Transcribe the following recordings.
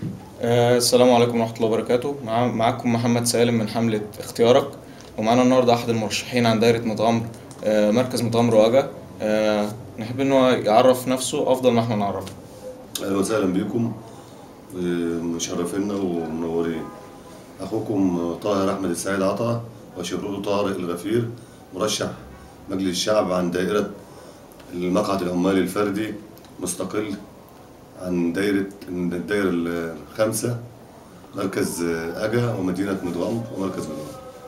آه، السلام عليكم ورحمة الله وبركاته مع- معاكم محمد سالم من حملة اختيارك ومعانا النهاردة أحد المرشحين عن دايرة متغمر آه، مركز متغمر واجا آه، نحب إن هو يعرف نفسه أفضل ما احنا نعرفه اهلا وسهلا بيكم مشرفينا ومنورين اخوكم طاهر احمد السعيد عطا وشبرته طارق الغفير مرشح مجلس الشعب عن دائرة المقعد العمالي الفردي مستقل عن دائرة من الدائرة الخامسة مركز أجا ومدينة مدغم ومركز مدغم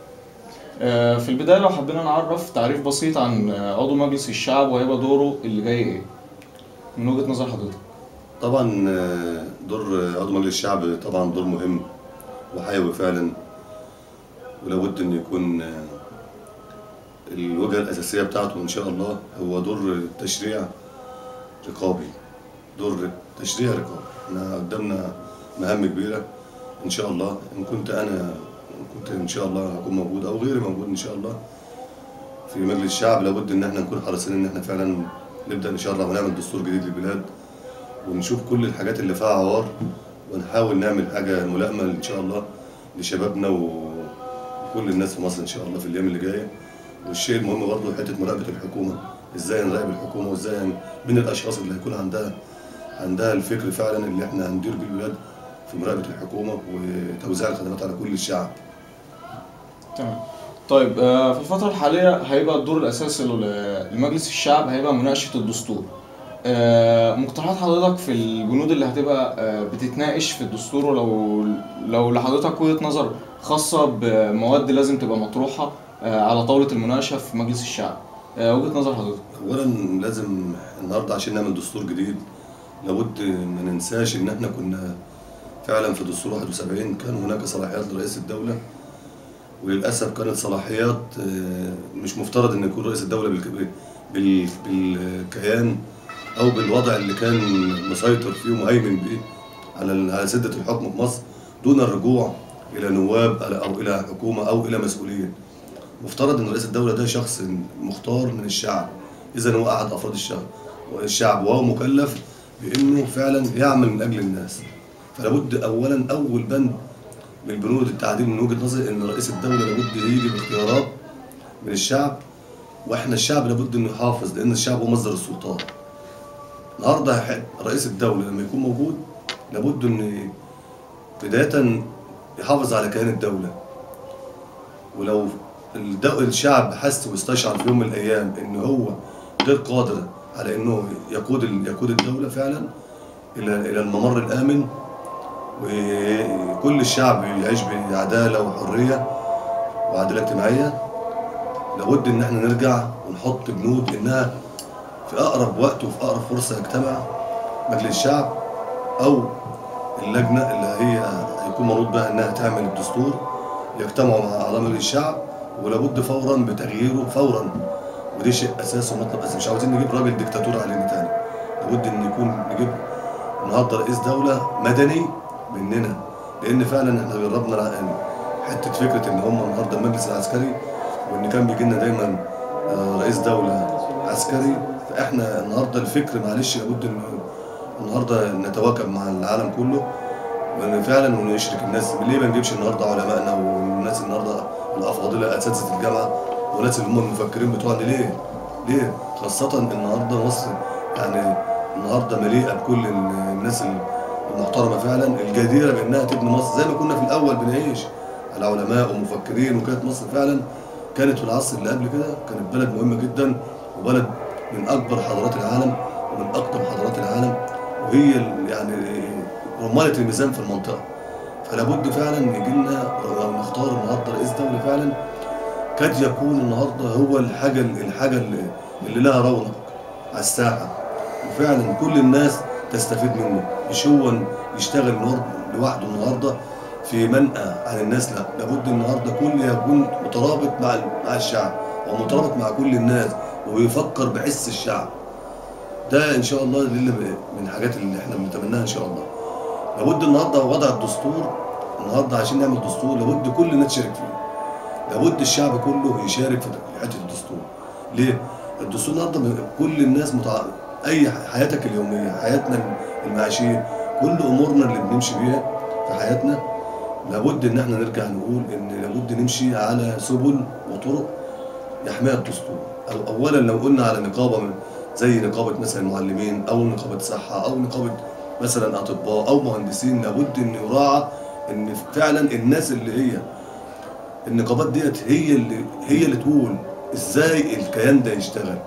آه، في البداية لو حبينا نعرف تعريف بسيط عن آه، عضو مجلس الشعب وهيبقى دوره اللي جاي إيه من وجهة نظر حضرتك طبعا آه، دور عضو مجلس الشعب طبعا دور مهم وحيوي فعلا ولابد ان يكون آه، الوجهه الاساسيه بتاعته ان شاء الله هو دور تشريع رقابي دور تشريع رقابي احنا قدامنا مهام كبيره ان شاء الله ان كنت انا إن كنت ان شاء الله هكون موجود او غيري موجود ان شاء الله في مجلس الشعب لابد ان احنا نكون حريصين ان احنا فعلا نبدا نشرع ونعمل دستور جديد للبلاد ونشوف كل الحاجات اللي فيها عوار ونحاول نعمل حاجة ملائمة إن شاء الله لشبابنا وكل الناس في مصر إن شاء الله في الأيام اللي جاية والشيء المهم برضه حتة مراقبة الحكومة إزاي نراقب الحكومة وإزاي من الأشخاص اللي هيكون عندها عندها الفكر فعلا اللي إحنا هندير بيه البلاد في مراقبة الحكومة وتوزيع الخدمات على كل الشعب. تمام طيب آه، في الفترة الحالية هيبقى الدور الأساسي ل- لمجلس الشعب هيبقى مناقشة الدستور آه، مقترحات حضرتك في البنود اللي هتبقى آه، بتتناقش في الدستور ولو لو لحضرتك وجهة نظر خاصة بمواد لازم تبقى مطروحة آه، على طاولة المناقشة في مجلس الشعب آه، وجهة نظر حضرتك اولا لازم النهارده عشان نعمل دستور جديد لابد ما ننساش ان احنا كنا فعلا في دستور 71 كان هناك صلاحيات لرئيس الدوله وللاسف كانت صلاحيات آه، مش مفترض ان يكون رئيس الدوله بالك- بال- بالكيان او بالوضع اللي كان مسيطر فيه ومهيمن بيه على على سده الحكم في مصر دون الرجوع الى نواب او الى حكومه او الى مسؤولين مفترض ان رئيس الدوله ده شخص مختار من الشعب اذا هو احد افراد الشعب والشعب وهو مكلف بانه فعلا يعمل من اجل الناس فلابد اولا اول بند من البنود التعديل من وجهه نظري ان رئيس الدوله لابد يجي باختيارات من الشعب واحنا الشعب لابد انه يحافظ لان الشعب هو مصدر السلطان النهارده ح- رئيس الدوله لما يكون موجود لابد ان بدايه يحافظ على كيان الدوله ولو الدو... الشعب حس واستشعر في يوم من الايام ان هو غير قادر على انه يقود ال... يقود الدوله فعلا الى الى الممر الامن وكل الشعب يعيش بعداله وحريه وعداله اجتماعيه لابد ان احنا نرجع ونحط بنود انها في اقرب وقت وفي اقرب فرصه يجتمع مجلس الشعب او اللجنه اللي هي هيكون منوط بها انها تعمل الدستور يجتمعوا مع اعضاء مجلس الشعب ولابد فورا بتغييره فورا ودي شيء اساسي ومطلب اساسي مش عاوزين نجيب راجل ديكتاتور علينا تاني لابد ان يكون نجيب النهارده رئيس دوله مدني مننا لان فعلا احنا جربنا الع- حته فكره ان هم النهارده المجلس العسكري وان كان بيجي لنا دايما آه، رئيس دوله عسكري فاحنا النهارده الفكر معلش لابد ان النهارده نتواكب مع العالم كله وان فعلا ونشرك الناس ليه ما نجيبش النهارده علمائنا والناس النهارده الافاضله اساتذه الجامعه والناس اللي هم المفكرين بتوعنا ليه؟ ليه؟ خاصة النهارده مصر يعني النهارده مليئة بكل الناس المحترمة فعلا الجديرة بانها تبني مصر زي ما كنا في الاول بنعيش على علماء ومفكرين وكانت مصر فعلا كانت في العصر اللي قبل كده كانت بلد مهمة جدا وبلد من اكبر حضارات العالم ومن اقدم حضارات العالم وهي ال- يعني رمانة الميزان في المنطقة فلا بد فعلا يجي لنا او نختار النهارده رئيس دوله فعلا قد يكون النهارده هو الحاجه الحاجه اللي, اللي لها رونق على الساحه وفعلا كل الناس تستفيد منه مش هو يشتغل النهارده لوحده النهارده في منأى عن الناس لا لابد النهارده كل يكون مترابط مع مع الشعب ومترابط مع كل الناس ويفكر بحس الشعب ده ان شاء الله اللي من الحاجات اللي احنا بنتمناها ان شاء الله لابد النهارده وضع الدستور النهارده عشان نعمل دستور لابد كل الناس تشارك فيه لابد الشعب كله يشارك في حته الدستور ليه؟ الدستور النهارده كل الناس متع... اي حياتك اليوميه حياتنا المعيشيه كل امورنا اللي بنمشي بيها في حياتنا لابد ان احنا نرجع نقول ان لابد نمشي على سبل وطرق يحميها الدستور أو اولا لو قلنا على نقابه من زي نقابه مثلا المعلمين او نقابه صحه او نقابه مثلا اطباء او مهندسين لابد ان يراعى ان فعلا الناس اللي هي النقابات ديت هي اللي هي اللي تقول ازاي الكيان ده يشتغل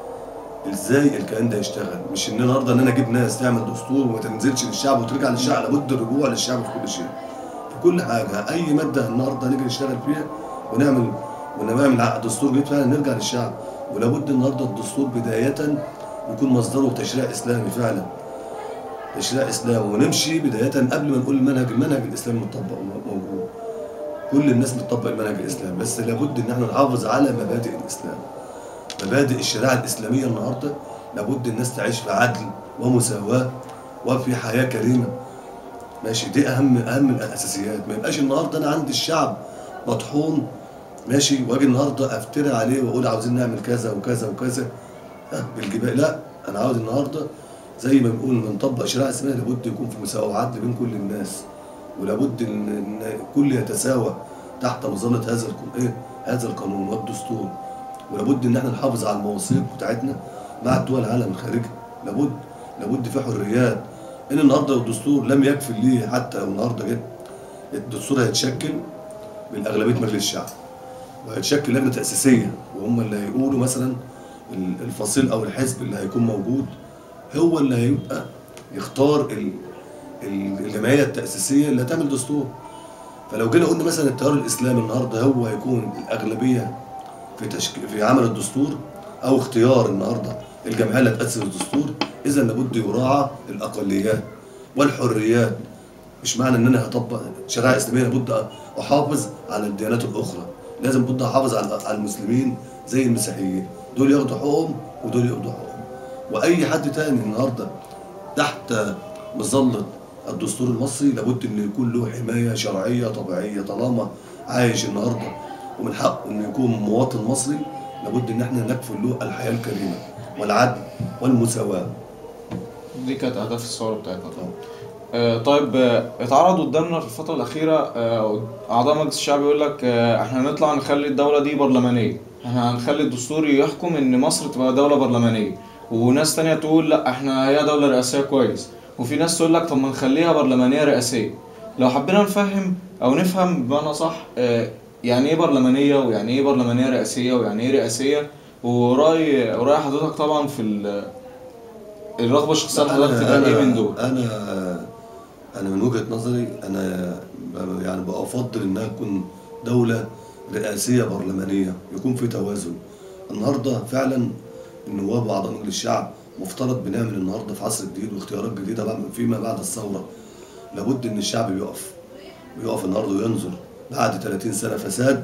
ازاي الكيان ده يشتغل مش ان النهارده ان انا اجيب ناس تعمل دستور وما تنزلش للشعب وترجع للشعب لابد الرجوع للشعب في كل شيء في كل حاجه اي ماده النهارده نيجي نشتغل فيها ونعمل ونعمل عقد دستور جديد فعلا نرجع للشعب ولابد النهارده الدستور بدايه يكون مصدره تشريع اسلامي فعلا تشريع اسلامي ونمشي بدايه قبل ما نقول المنهج المنهج الاسلامي مطبق وموجود كل الناس بتطبق المنهج الاسلامي بس لابد ان احنا نحافظ على مبادئ الاسلام مبادئ الشريعه الاسلاميه النهارده لابد الناس تعيش في عدل ومساواه وفي حياه كريمه ماشي دي اهم اهم الاساسيات ما يبقاش النهارده انا عندي الشعب مطحون ماشي واجي النهارده افتري عليه واقول عاوزين نعمل كذا وكذا وكذا ها بالجبال لا انا عاوز النهارده زي ما بنقول بنطبق شريعه اسلاميه لابد يكون في مساواه وعدل بين كل الناس ولابد ان إن كل يتساوى تحت مظله هذا الق- ايه هذا القانون والدستور ولابد ان احنا نحافظ على المواثيق بتاعتنا مع الدول العالم الخارجي لابد لابد في حريات ان النهارده الدستور لم يكفي ليه حتى لو النهارده جه الدستور هيتشكل من اغلبيه مجلس الشعب وهيتشكل لجنه تاسيسيه وهم اللي هيقولوا مثلا ال- الفصيل او الحزب اللي هيكون موجود هو اللي هيبقى يختار ال- ال- الجمعيه التاسيسيه اللي هتعمل دستور فلو جينا قلنا مثلا التيار الاسلامي النهارده هو هيكون الاغلبيه في تشك... في عمل الدستور او اختيار النهارده الجمعيه اللي هتاسس الدستور اذا لابد يراعى الاقليات والحريات مش معنى ان انا هطبق شريعه اسلاميه لابد احافظ على الديانات الاخرى لازم بد احافظ على على المسلمين زي المسيحيين دول ياخدوا حقوقهم ودول ياخدوا حقوقهم واي حد تاني النهارده تحت مظله الدستور المصري لابد انه يكون له حمايه شرعيه طبيعيه طالما عايش النهارده ومن حقه انه يكون مواطن مصري لابد ان احنا نكفل له الحياه الكريمه والعدل والمساواه دي كانت اهداف الثوره بتاعتنا طبعا طبعا. آه، طيب آه، اتعرض قدامنا في الفترة الأخيرة آه، أعضاء مجلس الشعب يقول لك آه، إحنا هنطلع نخلي الدولة دي برلمانية، إحنا هنخلي الدستور يحكم إن مصر تبقى دولة برلمانية، وناس تانية تقول لأ إحنا هي دولة رئاسية كويس، وفي ناس تقول لك طب ما نخليها برلمانية رئاسية. لو حبينا نفهم أو نفهم بمعنى صح آه، يعني إيه برلمانية ويعني إيه برلمانية رئاسية ويعني إيه رئاسية، ورأي ورأي حضرتك طبعا في ال- الرغبة الشخصية اللي حضرتك تبقى إيه من دول؟ انا انا من وجهه نظري انا ب- يعني بفضل انها تكون دوله رئاسيه برلمانيه يكون في توازن النهارده فعلا النواب واعضاء مجلس الشعب مفترض بنعمل النهارده في عصر جديد واختيارات جديده بعد فيما بعد الثوره لابد ان الشعب بيقف بيقف النهارده وينظر بعد 30 سنه فساد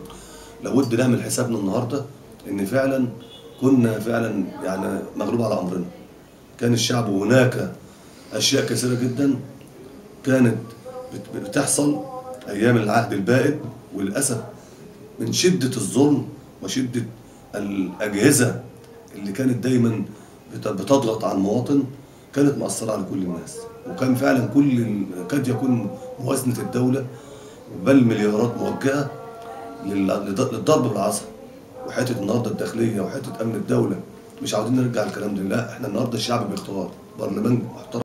لابد نعمل حسابنا النهارده ان فعلا كنا فعلا يعني مغلوب على امرنا كان الشعب هناك اشياء كثيره جدا كانت بت- بتحصل ايام العهد البائد وللاسف من شده الظلم وشده الاجهزه اللي كانت دايما بت- بتضغط على المواطن كانت مأثرة على كل الناس وكان فعلا كل ال- قد يكون موازنة الدولة بل مليارات موجهة لل- لض- للضرب بالعصا وحتة النهارده الداخلية وحتة أمن الدولة مش عاوزين نرجع الكلام ده لا احنا النهارده الشعب بيختار برلمان محترم